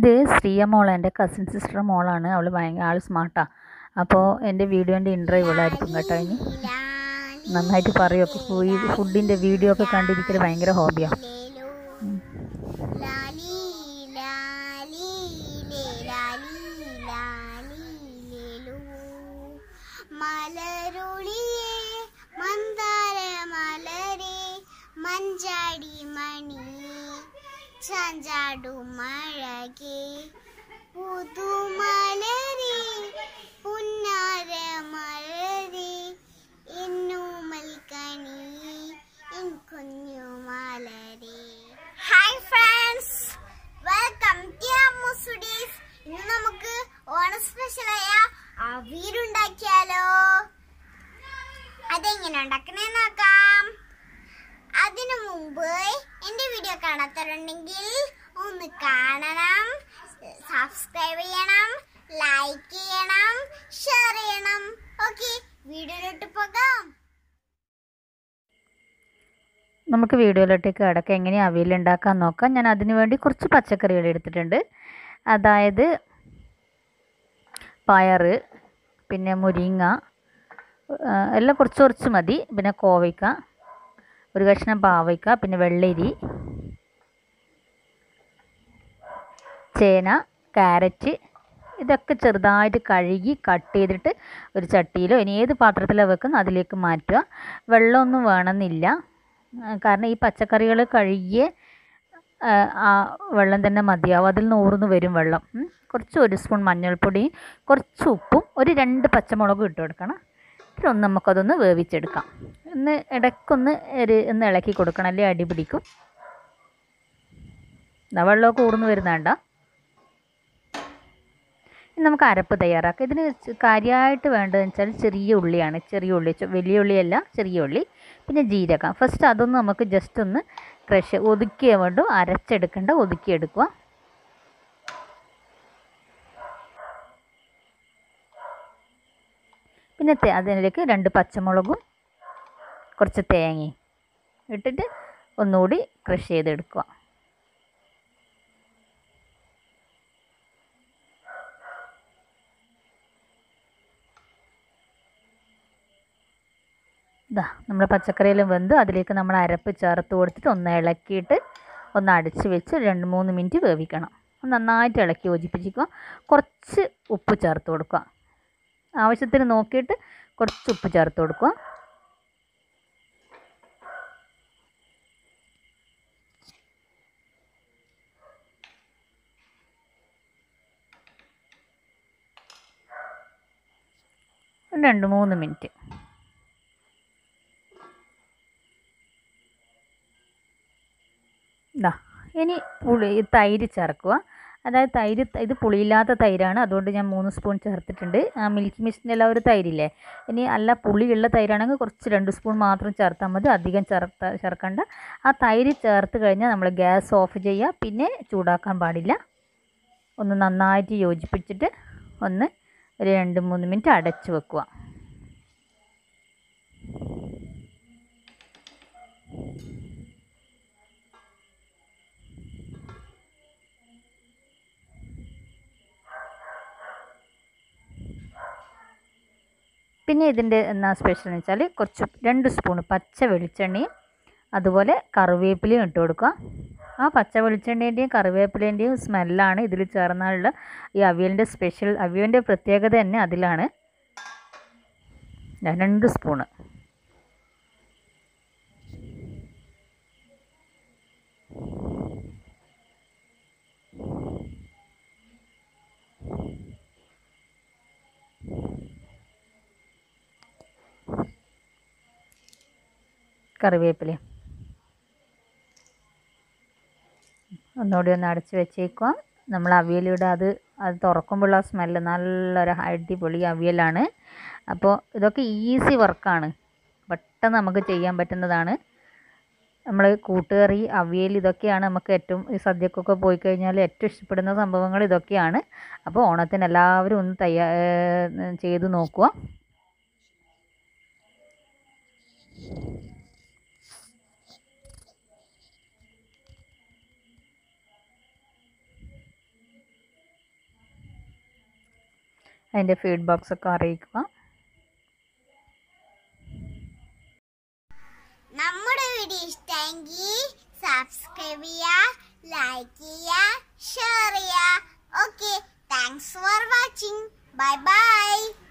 ഇത് ശ്രീയ മോളാണ് എൻ്റെ കസിൻ സിസ്റ്റർ മോളാണ് അവൾ ഭയങ്കര ആൾ സ്മാർട്ടാണ് അപ്പോൾ എൻ്റെ വീഡിയോൻ്റെ ഇൻട്രോ ഇവളായിരിക്കും കേട്ടോ ഇനി നന്നായിട്ട് പറയും അപ്പോൾ ഈ ഫുഡിൻ്റെ വീഡിയോ ഒക്കെ കണ്ടിരിക്കൽ ഭയങ്കര ഹോബിയാണ് മലരുളിയേ മന്ദാര മലരെ മഞ്ചാടി മണി ചാഞ്ചാടു മഴകെ പുതുമലരെ പുന്നാര മലരെ എന്നൂമൽ കണി എൻ കുഞ്ഞു മലരെ hi friends welcome to Ammu's studios ഇന്ന് നമുക്ക് ഓണ സ്പെഷ്യലായ അവിയലുണ്ടാക്കിയാലോ അതെങ്ങനെ ഉണ്ടാക്കണേ നോക്കാം അതിനു മുമ്പ് എന്റെ വീഡിയോ കാണാത്തവരുണ്ടെങ്കിൽ ഒന്ന് കാണണം സബ്സ്ക്രൈബ് ചെയ്യണം ലൈക്ക് ചെയ്യണം ഷെയർ ചെയ്യണം ഓക്കെ വീഡിയോയിലോട്ട് പോകാം നമുക്ക് വീഡിയോയിലോട്ടേക്ക് കിടക്കാം എങ്ങനെ അവിയൽ ഉണ്ടാക്കാൻ നോക്കാം ഞാൻ അതിന് വേണ്ടി കുറച്ച് പച്ചക്കറികൾ എടുത്തിട്ടുണ്ട് അതായത് പയറ് പിന്നെ മുരിങ്ങ ആ, എല്ലാം കുറച്ച് കുറച്ച് മതി പിന്നെ കോവയ്ക്ക ഒരു കഷ്ണം പാവയ്ക്ക പിന്നെ വെള്ളരി ചേന ക്യാരറ്റ് ഇതൊക്കെ ചെറുതായിട്ട് കഴുകി കട്ട് ചെയ്തിട്ട് ഒരു ചട്ടിയിലോ ഇനി ഏത് പാത്രത്തിലാണ് വെക്കുന്ന അതിലേക്ക് മാറ്റുക വെള്ളമൊന്നും വേണമെന്നില്ല ആ, കാരണം ഈ പച്ചക്കറികൾ കഴുകിയ ആ, ആ വെള്ളം തന്നെ മതിയാവും അതിൽ നിന്ന് ഊർന്ന് വരും വെള്ളം ഉം. കുറച്ച് ഒരു സ്പൂൺ മഞ്ഞൾപ്പൊടിയും കുറച്ച് ഉപ്പും ഒരു രണ്ട് പച്ചമുളകും ഇട്ട് കൊടുക്കണം എന്നിട്ട് ഒന്ന് നമുക്കതൊന്ന് വേവിച്ചെടുക്കാം ഒന്ന് ഇടയ്ക്കൊന്ന് ഒരു ഒന്ന് ഇളക്കി കൊടുക്കണം അല്ലെങ്കിൽ അടി പിടിക്കും എന്നാ വെള്ളമൊക്കെ ഊർന്ന് വരുന്നേണ്ട ഇനി നമുക്ക് അരപ്പ് തയ്യാറാക്കാം ഇതിന് ചെ- കാര്യമായിട്ട് വേണ്ടതെന്ന് വെച്ചാൽ ചെറിയ ഉള്ളിയാണ് ചെറിയ ഉള്ളി ചെ- വലിയ ഉള്ളിയല്ല ചെറിയ ഉള്ളി പിന്നെ ജീരകം ഫസ്റ്റ് അതൊന്ന് നമുക്ക് ജസ്റ്റ് ഒന്ന് ക്രഷ് ഒതുക്കിയേ വേണ്ടു അരച്ചെടുക്കേണ്ട ഒതുക്കിയെടുക്കുക പിന്നെ തേ- അതിലേക്ക് രണ്ട് പച്ചമുളകും കുറച്ച് തേങ്ങയും ഇട്ടിട്ട് ഒന്നുകൂടി ക്രഷ് ചെയ്തെടുക്കുക ഇതാ നമ്മുടെ പച്ചക്കറിയെല്ലാം വെന്ത് അതിലേക്ക് നമ്മൾ അരപ്പ് ചേർത്ത് കൊടുത്തിട്ട് ഒന്ന് ഇളക്കിയിട്ട് ഒന്ന് അടച്ച് വെച്ച് രണ്ട് മൂന്ന് മിനിറ്റ് വേവിക്കണം ഒന്ന് നന്നായിട്ട് ഇളക്കി യോജിപ്പിച്ചിക്കുക കുറച്ച് ഉപ്പ് ചേർത്ത് കൊടുക്കുക ആവശ്യത്തിന് നോക്കിയിട്ട് കുറച്ച് ഉപ്പ് ചേർത്ത് കൊടുക്കുക ഒരു രണ്ട് മൂന്ന് മിനിറ്റ് ഇതാ ഇനി പുളി തൈര് ചേർക്കുക അതായത് തൈര് ഇത് പുളിയില്ലാത്ത തൈരാണ് അതുകൊണ്ട് ഞാൻ മൂന്ന് സ്പൂൺ ചേർത്തിട്ടുണ്ട് ആ മിൽക്ക് മിസ്റ്റിൻ്റെ എല്ലാം ഒരു തൈരില്ലേ ഇനി അല്ല പുളിയുള്ള തൈരാണെങ്കിൽ കുറച്ച് രണ്ട് സ്പൂൺ മാത്രം ചേർത്താൽ മതി അധികം ചേർത്ത ചേർക്കണ്ട ആ തൈര് ചേർത്ത് കഴിഞ്ഞാൽ നമ്മൾ ഗ്യാസ് ഓഫ് ചെയ്യുക പിന്നെ ചൂടാക്കാൻ പാടില്ല ഒന്ന് നന്നായിട്ട് യോജിപ്പിച്ചിട്ട് ഒന്ന് ഒരു രണ്ട് മൂന്ന് മിനിറ്റ് അടച്ച് വെക്കുക പിന്നെ ഇതിൻ്റെ എന്നാ സ്പെഷ്യൽ എന്ന് വെച്ചാൽ കുറച്ച് രണ്ട് സ്പൂൺ പച്ച വെളിച്ചെണ്ണയും അതുപോലെ കറിവേപ്പിലയും ഇട്ട് കൊടുക്കുക ആ പച്ച വെളിച്ചെണ്ണേൻ്റെയും കറിവേപ്പിലേൻ്റെയും സ്മെല്ലാണ് ഇതിൽ ചേർന്നാലുള്ള ഈ അവിയലിൻ്റെ സ്പെഷ്യൽ അവിയലിൻ്റെ പ്രത്യേകത തന്നെ അതിലാണ് ദാ രണ്ട് സ്പൂണ് കറിവേപ്പിലയും ഒന്നുകൂടി ഒന്ന് അടച്ച് വെച്ചേക്കുക നമ്മൾ അവിയലിവിടെ അത് അത് തുറക്കുമ്പോഴുള്ള സ്മെല്ല് നല്ലൊരു അടിപൊളി അവിയലാണ് അപ്പോൾ ഇതൊക്കെ ഈസി വർക്കാണ് പെട്ടെന്ന് നമുക്ക് ചെയ്യാൻ പറ്റുന്നതാണ് നമ്മൾ കൂട്ടുകറി അവിയൽ ഇതൊക്കെയാണ് നമുക്ക് ഏറ്റവും ഈ സദ്യക്കൊക്കെ പോയി കഴിഞ്ഞാൽ ഏറ്റവും ഇഷ്ടപ്പെടുന്ന സംഭവങ്ങൾ ഇതൊക്കെയാണ് അപ്പോൾ ഓണത്തിന് എല്ലാവരും ഒന്ന് തയ്യാ ഏർ ചെയ്ത് നോക്കുക അതിൻ്റെ ഫീഡ്ബാക്സ് ഒക്കെ അറിയിക്കുക നമ്മുടെ വീഡിയോ ഇഷ്ടമെങ്കിൽ സബ്സ്ക്രൈബ് ചെയ്യുക ലൈക്ക് ചെയ്യുക ഷെയർ ചെയ്യുക okay thanks for watching bye by